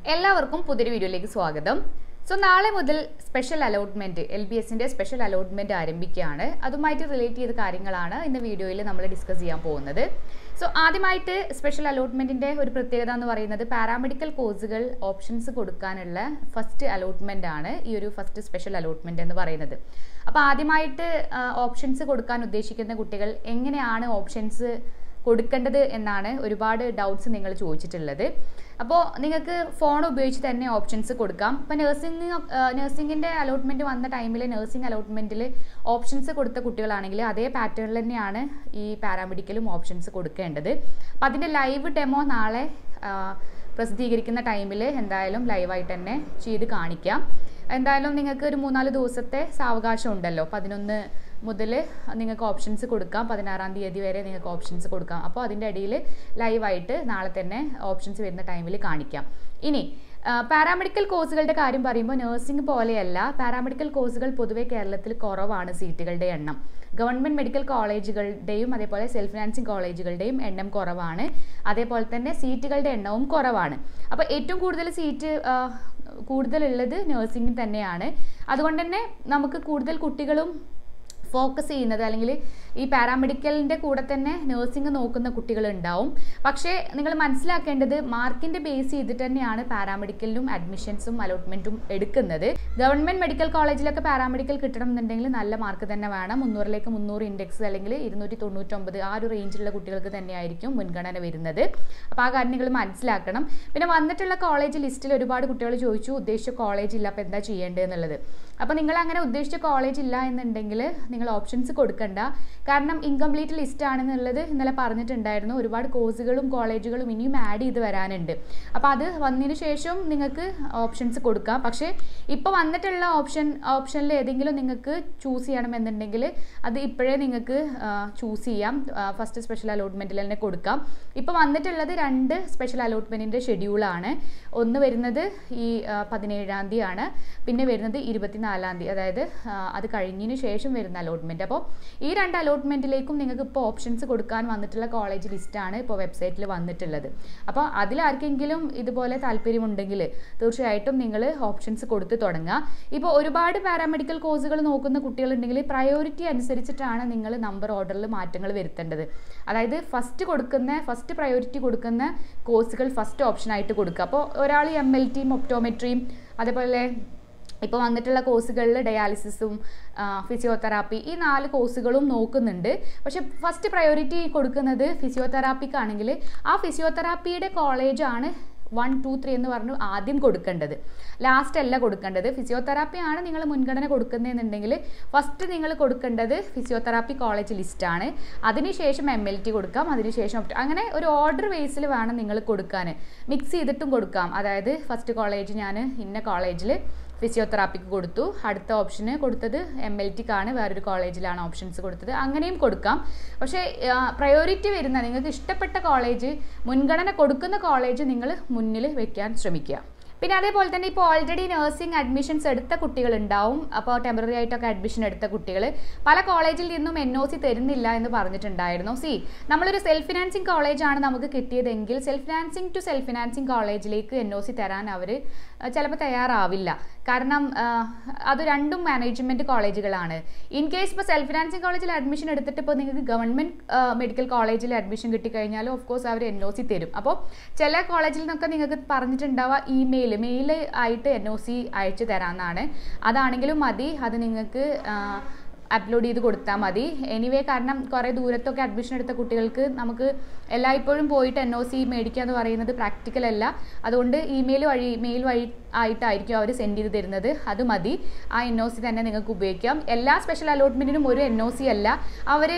എല്ലാവർക്കും പുതിയൊരു വീഡിയോയിലേക്ക് സ്വാഗതം സോ നാളെ മുതൽ സ്പെഷ്യൽ അലോട്ട്മെന്റ് എൽ ബി എസിന്റെ സ്പെഷ്യൽ അലോട്ട്മെന്റ് ആരംഭിക്കുകയാണ് അതുമായിട്ട് റിലേറ്റ് ചെയ്ത കാര്യങ്ങളാണ് ഇന്ന് വീഡിയോയിൽ നമ്മൾ ഡിസ്കസ് ചെയ്യാൻ പോകുന്നത് സോ ആദ്യമായിട്ട് സ്പെഷ്യൽ അലോട്ട്മെന്റിന്റെ ഒരു പ്രത്യേകത എന്ന് പറയുന്നത് പാരാമെഡിക്കൽ കോഴ്സുകൾ ഓപ്ഷൻസ് കൊടുക്കാനുള്ള ഫസ്റ്റ് അലോട്ട്മെന്റ് ആണ് ഈ ഒരു ഫസ്റ്റ് സ്പെഷ്യൽ അലോട്ട്മെന്റ് എന്ന് പറയുന്നത് അപ്പോൾ ആദ്യമായിട്ട് ഓപ്ഷൻസ് കൊടുക്കാൻ ഉദ്ദേശിക്കുന്ന കുട്ടികൾ എങ്ങനെയാണ് ഓപ്ഷൻസ് കൊടുക്കേണ്ടത് എന്നാണ് ഒരുപാട് ഡൗട്ട്സ് നിങ്ങൾ ചോദിച്ചിട്ടുള്ളത് അപ്പോൾ നിങ്ങൾക്ക് ഫോൺ ഉപയോഗിച്ച് തന്നെ ഓപ്ഷൻസ് കൊടുക്കാം ഇപ്പോൾ നഴ്സിംഗ് നഴ്സിംഗിൻ്റെ അലോട്ട്മെൻറ്റ് വന്ന ടൈമിൽ നഴ്സിംഗ് അലോട്ട്മെൻറ്റിൽ ഓപ്ഷൻസ് കൊടുത്ത കുട്ടികളാണെങ്കിൽ അതേ പാറ്റേണിൽ തന്നെയാണ് ഈ പാരാമെഡിക്കലും ഓപ്ഷൻസ് കൊടുക്കേണ്ടത് അപ്പം അതിൻ്റെ ലൈവ് ഡെമോ നാളെ ആ, പ്രസിദ്ധീകരിക്കുന്ന ടൈമിൽ എന്തായാലും ലൈവായിട്ട് തന്നെ ചെയ്ത് കാണിക്കാം എന്തായാലും നിങ്ങൾക്ക് ഒരു മൂന്നാല് ദിവസത്തെ സാവകാശം ഉണ്ടല്ലോ പതിനൊന്ന് മുതൽ നിങ്ങൾക്ക് ഓപ്ഷൻസ് കൊടുക്കാം പതിനാറാം തീയതി വരെ നിങ്ങൾക്ക് ഓപ്ഷൻസ് കൊടുക്കാം അപ്പോൾ അതിൻ്റെ ഇടയിൽ ലൈവായിട്ട് നാളെ തന്നെ ഓപ്ഷൻസ് വരുന്ന ടൈമിൽ കാണിക്കാം ഇനി പാരാമെഡിക്കൽ കോഴ്സുകളുടെ കാര്യം പറയുമ്പോൾ നഴ്സിംഗ് പോലെയല്ല പാരാമെഡിക്കൽ കോഴ്സുകൾ പൊതുവേ കേരളത്തിൽ കുറവാണ് സീറ്റുകളുടെ എണ്ണം ഗവൺമെൻറ് മെഡിക്കൽ കോളേജുകളുടെയും അതേപോലെ സെൽഫ് ഫിനാൻസിങ് കോളേജുകളുടെയും എണ്ണം കുറവാണ് അതേപോലെ തന്നെ സീറ്റുകളുടെ എണ്ണവും കുറവാണ് അപ്പോൾ ഏറ്റവും കൂടുതൽ സീറ്റ് ആ, കൂടുതലുള്ളത് നഴ്സിംഗിൽ തന്നെയാണ് അതുകൊണ്ട് തന്നെ നമുക്ക് കൂടുതൽ കുട്ടികളും ഫോക്കസ് ചെയ്യുന്നത് അല്ലെങ്കിൽ ഈ പാരാമെഡിക്കലിൻ്റെ കൂടെ തന്നെ നഴ്സിംഗ് നോക്കുന്ന കുട്ടികളുണ്ടാവും പക്ഷേ നിങ്ങൾ മനസ്സിലാക്കേണ്ടത് മാർക്കിൻ്റെ ബേസ് ചെയ്തിട്ട് തന്നെയാണ് പാരാമെഡിക്കലിനും അഡ്മിഷൻസും അലോട്ട്മെൻറ്റും എടുക്കുന്നത് ഗവൺമെൻറ് മെഡിക്കൽ കോളേജിലൊക്കെ പാരാമെഡിക്കൽ കിട്ടണം എന്നുണ്ടെങ്കിൽ നല്ല മാർക്ക് തന്നെ വേണം മുന്നൂറിലേക്ക് മുന്നൂറ് ഇൻഡെക്സ് അല്ലെങ്കിൽ ഇരുന്നൂറ്റി തൊണ്ണൂറ്റൊമ്പത് ആ ഒരു റേഞ്ചിലുള്ള കുട്ടികൾക്ക് തന്നെയായിരിക്കും മുൻഗണന വരുന്നത് അപ്പോൾ ആ കാര്യം നിങ്ങൾ മനസ്സിലാക്കണം പിന്നെ വന്നിട്ടുള്ള കോളേജ് ലിസ്റ്റിൽ ഒരുപാട് കുട്ടികൾ ചോദിച്ചു ഉദ്ദേശിച്ച കോളേജ് ഇല്ല അപ്പോൾ എന്താ ചെയ്യേണ്ടത് എന്നുള്ളത് അപ്പോൾ നിങ്ങൾ അങ്ങനെ ഉദ്ദേശിച്ച കോളേജ് ഇല്ല എന്നുണ്ടെങ്കിൽ നിങ്ങൾ ഓപ്ഷൻസ് കൊടുക്കണ്ട കാരണം ഇൻകംപ്ലീറ്റ് ലിസ്റ്റ് ആണെന്നുള്ളത് ഇന്നലെ പറഞ്ഞിട്ടുണ്ടായിരുന്നു ഒരുപാട് കോഴ്സുകളും കോളേജുകളും ഇനിയും ആഡ് ചെയ്ത് വരാനുണ്ട് അപ്പോൾ അത് വന്നതിന് ശേഷം നിങ്ങൾക്ക് ഓപ്ഷൻസ് കൊടുക്കാം പക്ഷേ ഇപ്പോൾ വന്നിട്ടുള്ള ഓപ്ഷൻ ഓപ്ഷനിൽ ഏതെങ്കിലും നിങ്ങൾക്ക് ചൂസ് ചെയ്യണമെന്നുണ്ടെങ്കിൽ അത് ഇപ്പോഴേ നിങ്ങൾക്ക് ചൂസ് ചെയ്യാം ഫസ്റ്റ് സ്പെഷ്യൽ അലോട്ട്മെൻറ്റിൽ തന്നെ കൊടുക്കാം ഇപ്പോൾ വന്നിട്ടുള്ളത് രണ്ട് സ്പെഷ്യൽ അലോട്ട്മെൻറ്റിൻ്റെ ഷെഡ്യൂളാണ് ഒന്ന് വരുന്നത് ഈ ആ, പതിനേഴാം തീയതിയാണ് പിന്നെ വരുന്നത് ഇരുപത്തിനാലാം തീയതി അതായത് ആ, അത് കഴിഞ്ഞതിന് ശേഷം വരുന്ന അലോട്ട്മെൻറ്റ് അപ്പോൾ ഈ രണ്ട് അലോട്ട്മെൻറ്റിലേക്കും നിങ്ങൾക്ക് ഇപ്പോൾ ഓപ്ഷൻസ് കൊടുക്കാൻ വന്നിട്ടുള്ള കോളേജ് ലിസ്റ്റാണ് ഇപ്പോൾ വെബ്സൈറ്റിൽ വന്നിട്ടുള്ളത് അപ്പോൾ അതിലാർക്കെങ്കിലും ഇതുപോലെ താല്പര്യമുണ്ടെങ്കിൽ തീർച്ചയായിട്ടും നിങ്ങൾ ഓപ്ഷൻസ് കൊടുത്ത് തുടങ്ങുക ഇപ്പോൾ ഒരുപാട് പാരാമെഡിക്കൽ കോഴ്സുകൾ നോക്കുന്ന കുട്ടികളുണ്ടെങ്കിൽ പ്രയോറിറ്റി അനുസരിച്ചിട്ടാണ് നിങ്ങൾ നമ്പർ ഓർഡറിൽ മാറ്റങ്ങൾ വരുത്തേണ്ടത് അതായത് ഫസ്റ്റ് കൊടുക്കുന്ന ഫസ്റ്റ് പ്രയോറിറ്റി കൊടുക്കുന്ന കോഴ്സുകൾ ഫസ്റ്റ് ഓപ്ഷനായിട്ട് കൊടുക്കുക അപ്പോൾ ഒരാൾ എം എൽ ടിയും ഒപ്റ്റോമെട്രിയും അതേപോലെ ഇപ്പോൾ വന്നിട്ടുള്ള കോഴ്സുകളിൽ ഡയാലിസിസും ഫിസിയോതെറാപ്പി ഈ നാല് കോഴ്സുകളും നോക്കുന്നുണ്ട് പക്ഷെ ഫസ്റ്റ് പ്രയോറിറ്റി കൊടുക്കുന്നത് ഫിസിയോതെറാപ്പിക്കാണെങ്കിൽ ആ ഫിസിയോതെറാപ്പിയുടെ കോളേജാണ് വൺ ടു ത്രീ എന്ന് പറഞ്ഞു ആദ്യം കൊടുക്കേണ്ടത് ലാസ്റ്റ് അല്ല കൊടുക്കേണ്ടത് ഫിസിയോതെറാപ്പി ആണ് നിങ്ങൾ മുൻഗണന കൊടുക്കുന്നതെന്നുണ്ടെങ്കിൽ ഫസ്റ്റ് നിങ്ങൾ കൊടുക്കേണ്ടത് ഫിസിയോതെറാപ്പി കോളേജ് ലിസ്റ്റാണ് അതിനുശേഷം എം എൽ ടി കൊടുക്കാം അതിനുശേഷം opt- അങ്ങനെ ഒരു ഓർഡർ ബേസിൽ വേണം നിങ്ങൾ കൊടുക്കാൻ മിക്സ് ചെയ്തിട്ടും കൊടുക്കാം അതായത് ഫസ്റ്റ് കോളേജ് ഞാൻ ഇന്ന കോളേജിൽ ഫിസിയോതെറാപ്പിക്ക് കൊടുത്തു അടുത്ത ഓപ്ഷന് കൊടുത്തത് എം എൽ ടിക്കാണ് വേറൊരു കോളേജിലാണ് ഓപ്ഷൻസ് കൊടുത്തത് അങ്ങനെയും കൊടുക്കാം പക്ഷേ പ്രയോറിറ്റി വരുന്ന നിങ്ങൾക്ക് ഇഷ്ടപ്പെട്ട കോളേജ് മുൻഗണന കൊടുക്കുന്ന കോളേജ് നിങ്ങൾ മുന്നിൽ വെക്കാൻ ശ്രമിക്കുക പിന്നെ അതേപോലെ തന്നെ ഇപ്പോൾ ഓൾറെഡി നഴ്സിംഗ് അഡ്മിഷൻസ് എടുത്ത കുട്ടികളുണ്ടാവും അപ്പോൾ ടെമ്പററി ആയിട്ടൊക്കെ അഡ്മിഷൻ എടുത്ത കുട്ടികൾ പല കോളേജിൽ നിന്നും എൻ ഒ സി തരുന്നില്ല എന്ന് പറഞ്ഞിട്ടുണ്ടായിരുന്നു സി നമ്മളൊരു സെൽഫ് ഫിനാൻസിങ് കോളേജാണ് നമുക്ക് കിട്ടിയതെങ്കിൽ self financing to self financing കോളേജിലേക്ക് എൻ ഒ സി തരാൻ അവർ ചിലപ്പോൾ തയ്യാറാവില്ല കാരണം ആ, അത് രണ്ടും മാനേജ്മെൻറ്റ് കോളേജുകളാണ് ഇൻ കേസ് ഇപ്പോൾ സെൽഫ് ഫിനാൻസിങ് കോളേജിൽ അഡ്മിഷൻ എടുത്തിട്ട് ഇപ്പോൾ നിങ്ങൾക്ക് ഗവൺമെൻറ് മെഡിക്കൽ കോളേജിൽ അഡ്മിഷൻ കിട്ടിക്കഴിഞ്ഞാൽ ഓഫ് കോഴ്സ് അവർ എൻ ഒ സി തരും അപ്പോൾ ചില കോളേജിൽ നിന്നൊക്കെ നിങ്ങൾക്ക് പറഞ്ഞിട്ടുണ്ടാവുക ഇമെയിൽ മെയിൽ ആയിട്ട് എൻ ഒ സി അയച്ചു തരാമെന്നാണ് അതാണെങ്കിലും മതി അത് നിങ്ങൾക്ക് ആ, അപ്ലോഡ് ചെയ്ത് കൊടുത്താൽ മതി എനിവേ കാരണം കുറേ ദൂരത്തൊക്കെ അഡ്മിഷൻ എടുത്ത കുട്ടികൾക്ക് നമുക്ക് എല്ലായ്പ്പോഴും പോയിട്ട് എൻ ഒ സി മേടിക്കുക എന്ന് പറയുന്നത് പ്രാക്ടിക്കൽ അല്ല അതുകൊണ്ട് ഇമെയിൽ വഴി മെയിൽ വഴി ആയിട്ടായിരിക്കും അവർ സെൻഡ് ചെയ്ത് തരുന്നത് അത് മതി ആ എൻ ഒ സി തന്നെ നിങ്ങൾക്ക് ഉപയോഗിക്കാം എല്ലാ സ്പെഷ്യൽ അലോട്ട്മെൻറ്റിനും ഒരു എൻ ഒ സി അല്ല അവർ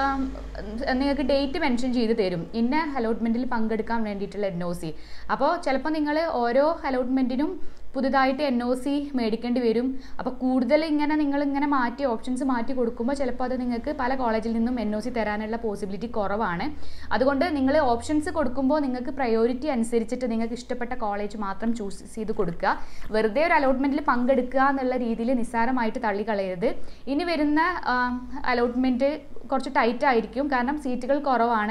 നിങ്ങൾക്ക് ഡേറ്റ് മെൻഷൻ ചെയ്ത് തരും ഇന്ന അലോട്ട്മെൻറ്റിൽ പങ്കെടുക്കാൻ വേണ്ടിയിട്ടുള്ള എൻ ഒ സി അപ്പോൾ ചിലപ്പോൾ നിങ്ങൾ ഓരോ അലോട്ട്മെൻറ്റിനും പുതുതായിട്ട് എൻ ഒ സി മേടിക്കേണ്ടി വരും അപ്പോൾ കൂടുതൽ ഇങ്ങനെ നിങ്ങൾ ഇങ്ങനെ മാറ്റി ഓപ്ഷൻസ് മാറ്റി കൊടുക്കുമ്പോൾ ചിലപ്പോൾ അത് നിങ്ങൾക്ക് പല കോളേജിൽ നിന്നും എൻ ഒ സി തരാനുള്ള പോസിബിലിറ്റി കുറവാണ് അതുകൊണ്ട് നിങ്ങൾ ഓപ്ഷൻസ് കൊടുക്കുമ്പോൾ നിങ്ങൾക്ക് പ്രയോറിറ്റി അനുസരിച്ചിട്ട് നിങ്ങൾക്ക് ഇഷ്ടപ്പെട്ട കോളേജ് മാത്രം ചൂസ് ചെയ്ത് കൊടുക്കുക വെറുതെ ഒരു അലോട്ട്മെൻറ്റിൽ പങ്കെടുക്കുക എന്നുള്ള രീതിയിൽ നിസ്സാരമായിട്ട് തള്ളിക്കളയരുത് ഇനി വരുന്ന അലോട്ട്മെൻറ്റ് കുറച്ച് ടൈറ്റ് ആയിരിക്കും കാരണം സീറ്റുകൾ കുറവാണ്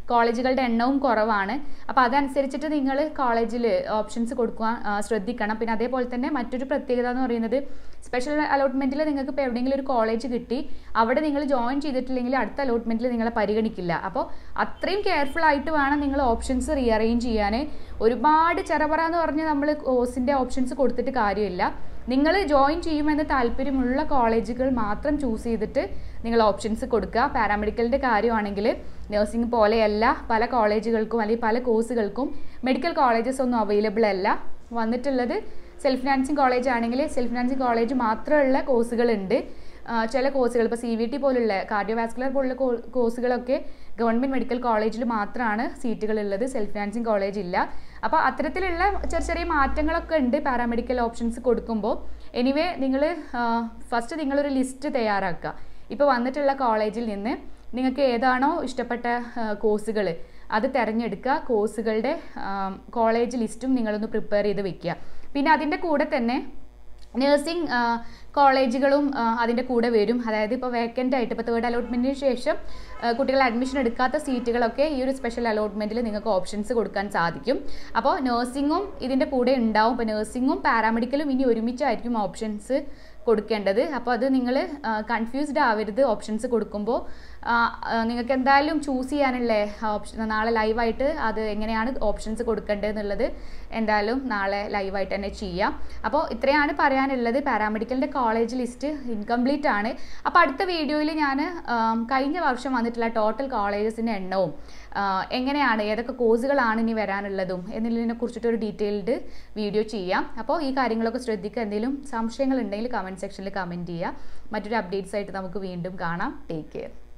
കോളേജുകളുടെ എണ്ണവും കുറവാണ് അപ്പോൾ അതനുസരിച്ചിട്ട് നിങ്ങൾ കോളേജിൽ ഓപ്ഷൻസ് കൊടുക്കാൻ ആ, ശ്രദ്ധിക്കണം പിന്നെ അതേപോലെ തന്നെ മറ്റൊരു പ്രത്യേകത എന്ന് പറയുന്നത് സ്പെഷ്യൽ അലോട്ട്മെൻറ്റിൽ നിങ്ങൾക്ക് ഇപ്പോൾ എവിടെയെങ്കിലും ഒരു കോളേജ് കിട്ടി അവിടെ നിങ്ങൾ ജോയിൻ ചെയ്തിട്ടില്ലെങ്കിൽ അടുത്ത അലോട്ട്മെൻറ്റിൽ നിങ്ങളെ പരിഗണിക്കില്ല അപ്പോൾ അത്രയും കെയർഫുൾ ആയിട്ട് വേണം നിങ്ങൾ ഓപ്ഷൻസ് റീഅറേഞ്ച് ചെയ്യാൻ ഒരുപാട് ചെറപറ എന്ന് പറഞ്ഞ് നമ്മൾ കോഴ്സിൻ്റെ ഓപ്ഷൻസ് കൊടുത്തിട്ട് കാര്യമില്ല നിങ്ങൾ ജോയിൻ ചെയ്യുമെന്ന് താല്പര്യമുള്ള കോളേജുകൾ മാത്രം ചൂസ് ചെയ്തിട്ട് നിങ്ങൾ ഓപ്ഷൻസ് കൊടുക്കുക പാരാമെഡിക്കലിൻ്റെ കാര്യമാണെങ്കിൽ നഴ്സിംഗ് പോലെയല്ല പല കോളേജുകൾക്കും അല്ലെങ്കിൽ പല കോഴ്സുകൾക്കും മെഡിക്കൽ കോളേജസ് ഒന്നും അവൈലബിൾ അല്ല വന്നിട്ടുള്ളത് സെൽഫ് ഫിനാൻസിങ് കോളേജ് ആണെങ്കിൽ സെൽഫ് ഫിനാൻസിങ് കോളേജ് മാത്രമുള്ള കോഴ്സുകളുണ്ട് ആ, ചില കോഴ്സുകൾ ഇപ്പോൾ സി വി ടി പോലുള്ള കാർഡിയോവാസ്കുലർ പോലുള്ള കോ- കോഴ്സുകളൊക്കെ ഗവൺമെൻറ് മെഡിക്കൽ കോളേജിൽ മാത്രമാണ് സീറ്റുകളുള്ളത് സെൽഫ് ഫിനാൻസിങ് കോളേജ് ഇല്ല അപ്പോൾ അത്തരത്തിലുള്ള ചെറിയ ചെറിയ മാറ്റങ്ങളൊക്കെ ഉണ്ട് പാരാമെഡിക്കൽ ഓപ്ഷൻസ് കൊടുക്കുമ്പോൾ എനിവേ നിങ്ങൾ ഫസ്റ്റ് നിങ്ങളൊരു ലിസ്റ്റ് തയ്യാറാക്കുക ഇപ്പോൾ വന്നിട്ടുള്ള കോളേജിൽ നിന്ന് നിങ്ങൾക്ക് ഏതാണോ ഇഷ്ടപ്പെട്ട കോഴ്സുകൾ അത് തിരഞ്ഞെടുക്കുക കോഴ്സുകളുടെ കോളേജ് ലിസ്റ്റും നിങ്ങളൊന്ന് പ്രിപ്പയർ ചെയ്ത് വെക്കുക പിന്നെ അതിൻ്റെ കൂടെ തന്നെ നഴ്സിംഗ് കോളേജുകളും ആ, അതിൻ്റെ കൂടെ വരും അതായത് ഇപ്പോൾ വേക്കൻ്റ് ആയിട്ട് ഇപ്പോൾ തേർഡ് അലോട്ട്മെൻറ്റിന് ശേഷം ആ, കുട്ടികൾ അഡ്മിഷൻ എടുക്കാത്ത സീറ്റുകളൊക്കെ ഈ ഒരു സ്പെഷ്യൽ അലോട്ട്മെൻറ്റിൽ നിങ്ങൾക്ക് ഓപ്ഷൻസ് കൊടുക്കാൻ സാധിക്കും അപ്പോൾ നഴ്സിംഗും ഇതിൻ്റെ കൂടെ ഉണ്ടാവും ഇപ്പോൾ നഴ്സിംഗും പാരാമെഡിക്കലും ഇനി ഒരുമിച്ചായിരിക്കും ഓപ്ഷൻസ് കൊടുക്കേണ്ടത് അപ്പോൾ അത് നിങ്ങൾ കൺഫ്യൂസ്ഡ് ആവരുത് ഓപ്ഷൻസ് കൊടുക്കുമ്പോൾ നിങ്ങൾക്ക് എന്തായാലും ചൂസ് ചെയ്യാനുള്ള ഓപ്ഷൻ നാളെ ലൈവായിട്ട് അത് എങ്ങനെയാണ് ഓപ്ഷൻസ് കൊടുക്കേണ്ടത് എന്നുള്ളത് എന്തായാലും നാളെ ലൈവായിട്ട് തന്നെ ചെയ്യാം അപ്പോൾ ഇത്രയാണ് പറയാനുള്ളത് പാരാമെഡിക്കലിൻ്റെ കോളേജ് ലിസ്റ്റ് ഇൻകംപ്ലീറ്റ് ആണ് അപ്പോൾ അടുത്ത വീഡിയോയിൽ ഞാൻ കഴിഞ്ഞ വർഷം വന്നിട്ടുള്ള ടോട്ടൽ കോളേജസിൻ്റെ എണ്ണവും ആ, എങ്ങനെയാണ് ഏതൊക്കെ കോഴ്സുകളാണ് ഇനി വരാനുള്ളതും എന്നതിനെ കുറിച്ചിട്ട് ഒരു ഡീറ്റെയിൽഡ് വീഡിയോ ചെയ്യാം അപ്പോൾ ഈ കാര്യങ്ങളൊക്കെ ശ്രദ്ധിക്കുക എന്തെങ്കിലും സംശയങ്ങൾ ഉണ്ടെങ്കിൽ കമൻറ്റ് സെക്ഷനിൽ കമൻറ്റ് ചെയ്യുക മറ്റൊരു അപ്ഡേറ്റ്സ് ആയിട്ട് നമുക്ക് വീണ്ടും കാണാം ടേക്ക് കെയർ